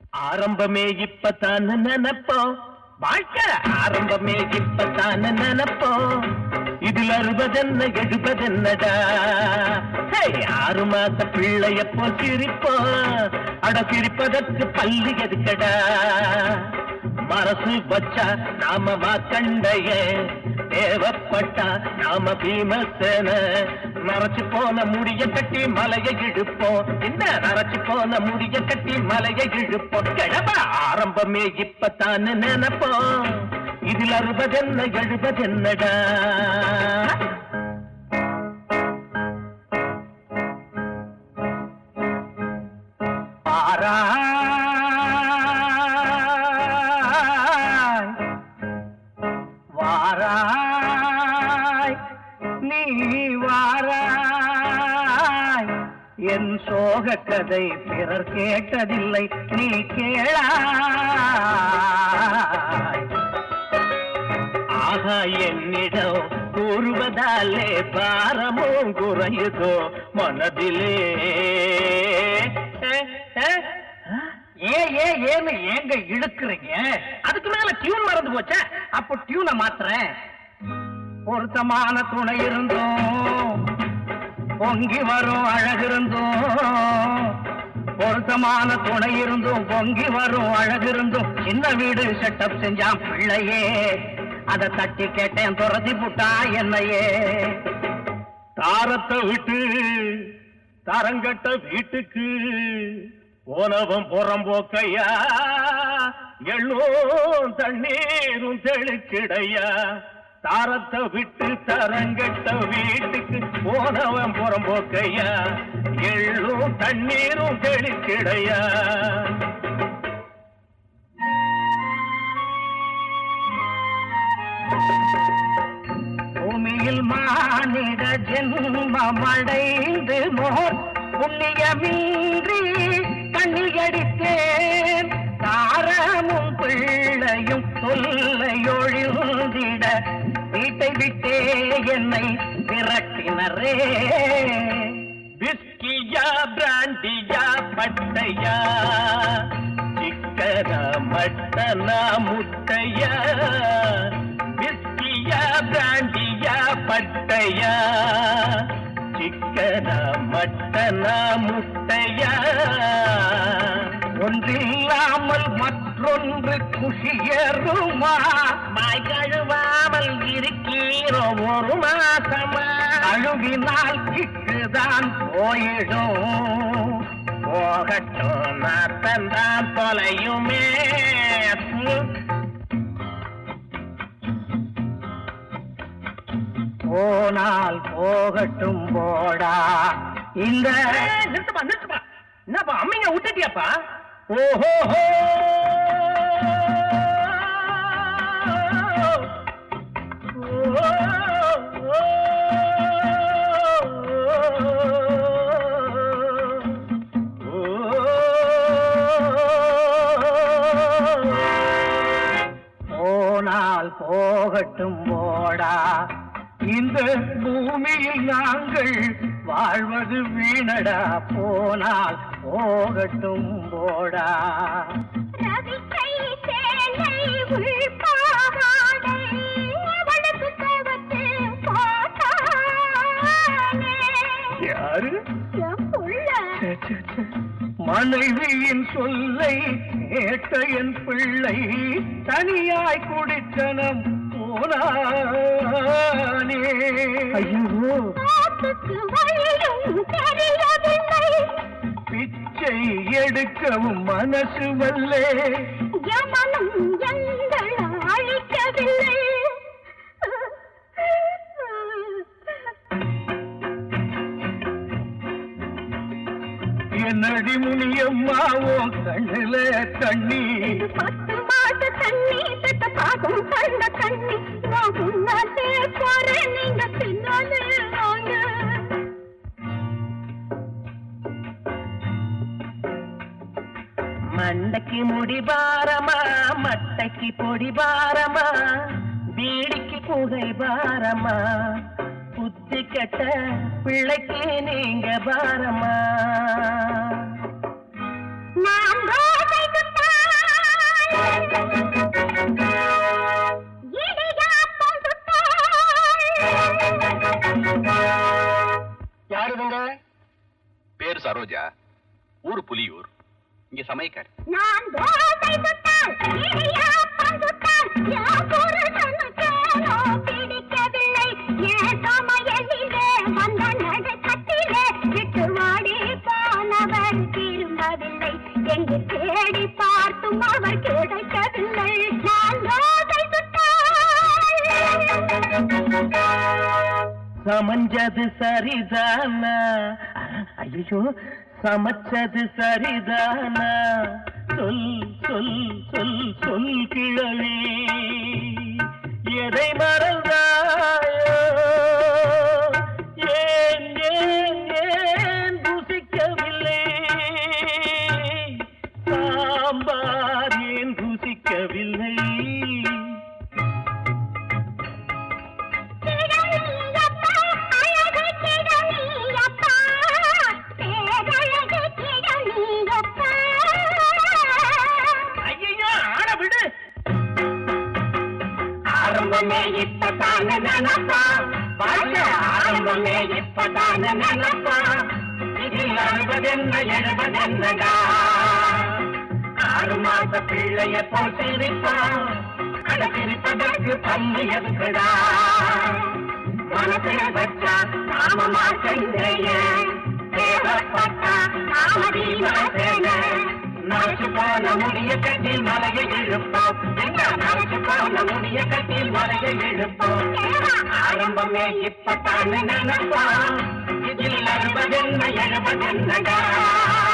ஆரம்பமே இப்பதான் நினைப்போம் வாழ்க்கை ஆரம்பமே இப்பதான் நினைப்போம் இதில் அறுபதென்ன எழுபதென்னடா ஹே, ஆறு மாச பிள்ளைய போல் சிரிப்போம் அட சிரிப்பதற்கு பள்ளி எதுக்கடா மனசு வச்சா நாம வாக்கண்டைய தேவைப்பட்டா நாம பீமசேன நரைச்சு போன முடிய கட்டி மலையை இழுப்போம் இந்த நரைச்சு போன முடிய கட்டி மலையை இழுப்போம் கிழவா ஆரம்பமே இப்பத்தான் நினைப்போம் இதில் அறுபதென்ன எழுபதென்னடா வாராய் வாராய் நீ வாராய் என் சோக கதை பிறர் கேட்டதில்லை நீ கேளாய் ஆகா என்னிடம் கூறுவதாலே பாரமும் குறையுதோ மனதிலே ஏ ஏ ஏன்னு ஏங்க இழுக்குறீங்க அதுக்கு மேல டியூன் மறந்து போச்சா அப்போ டியூனை மாத்துறேன் பொருத்தமான துணை இருந்தும் பொங்கி வரும் அழகு இருந்தும் பொருத்தமான துணை இருந்தும் பொங்கி வரும் அழகு இருந்தும் சின்ன வீடு செட்டப் செஞ்சான் பிள்ளையே அதை தட்டி கேட்டேன் துரத்தி புட்டா என்னையே தாரத்தை விட்டு தரங்கட்ட வீட்டுக்கு ஓனவம் புறம்போக்கையா எள்ளும் தண்ணீரும் தெளிச்சிடையா தாரத்தை விட்டு தரங்கட்ட வீட்டுக்கு போனவன் புறம்போக்கையா எள்ளும் தண்ணீரும் தெளிச்சிடையா பூமியில் மானிட ஜென்மமடைந்து மோர் புண்ணியமின்றி கண்ணில் அடித்தேன் தாரமும் பிள்ளையும் தொல்லையொழிந்திட வீட்டை விட்டே என்னை விரட்டினரே விஸ்கியா பிராண்டியா பட்டையா சிக்கனா மட்டனா முட்டையா விஸ்கியா பிராண்டியா பட்டையா சிக்கனா மட்டனா முட்டையா ஒன்றில்லாமல் மற்றொன்று குஷியருமா மாய் கழுவாமல் இருக்கிறோம் ஒரு மாசமா அழுவினால் கிட்டுதான் போயிடும் போகட்டும் நாத்தந்தான் தொலையுமே போனால் போகட்டும் போடா இந்த நிறுத்துப்பா நிறுத்துப்பா என்னப்பா அம்மிங்க விட்டுட்டியாப்பா ஓஹோ போனால் போகட்டும் போடா இந்த பூமியில் நாங்கள் வாழ்வது வீணடா போனால் போகட்டும் போடா ரவிக்கை சேலை உள்பாவாடை அவளுக்கு கவத்து போட்டானே யாரு என் புள்ள மனைவியின் சொல்லை கேட்ட என் பிள்ளை தனியாய் குடித்தனம் போனானே ஐயோ காத்துக்கு வழியும் தெரியவில்லை பிச்சை எடுக்கவும் மனசு வல்லே என் மனம் எங்கள் அழிக்கவில்லை என்னடி முனியம்மாவோ கண்ணுல தண்ணி இது பத்து மாச தண்ணி பெத்த பாகம் கண்ட தண்ணி நான் முன்னாலே போறேன் நீங்க பின்னாலே வாங்க மண்டைக்கு முடி பாரமா மட்டைக்கு பொடி பாரமா பீடிக்கு புகை பாரமா புத்தி கெட்ட பிள்ளைக்கு நீங்க பாரமா நான் ரோதைக்கு சரோஜா ஊரு புலியூர் இங்க சமையக்காரு நான் தோசை சுட்டால் இடியாப்பம் சுட்டால் என் புருஷனுக்கேனோ பிடிக்கவில்லை என் சமையலிலே வந்த நடுக்கத்திலே விட்டு வாடி போனவர் திரும்பவில்லை எங்கு தேடி பார்த்தும் அவர் கிடைக்கவில்லை நான் தோசை சுட்டால் சமஞ்சது சரிதானா ஐயோ சமைச்சது சரிதானா சொல் சொல் சொல் சொல் கிழவி எதை மறந்தாயோ ஏன் ஏன் ஏன் ருசிக்கவில்லை சாம்பார் ஏன் ருசிக்கவில்லை கிழவியப்பா, அழகு கிழவியப்பா, பேரழகு கிழவியப்பா. ஐயோ ஆட விடு ஆரம்பமே இப்பதான நினப்பா வாழ்க்கை ஆரம்பமே இப்பதான நினப்பா இதில் அறுபதென்ன எழுபதென்னடா ஆறு மாச பிள்ளைய போல் சிரிப்பான் அட சிரிப்பதற்கு பல்லு எதுக்குடா மனசில் வச்சா நாமமா செஞ்சைய தேவைப்பட்டா நாமதி மனசேன நரைச்சு போன முடிய கட்டி மலையை இழுப்போம் எங்க நரைச்சு போன முடிய கட்டி மலையை இழுப்போம் ஆரம்பமே இப்பத்தான் நினைப்போம் இதில் அறுபதென்ன எழுபதென்னடா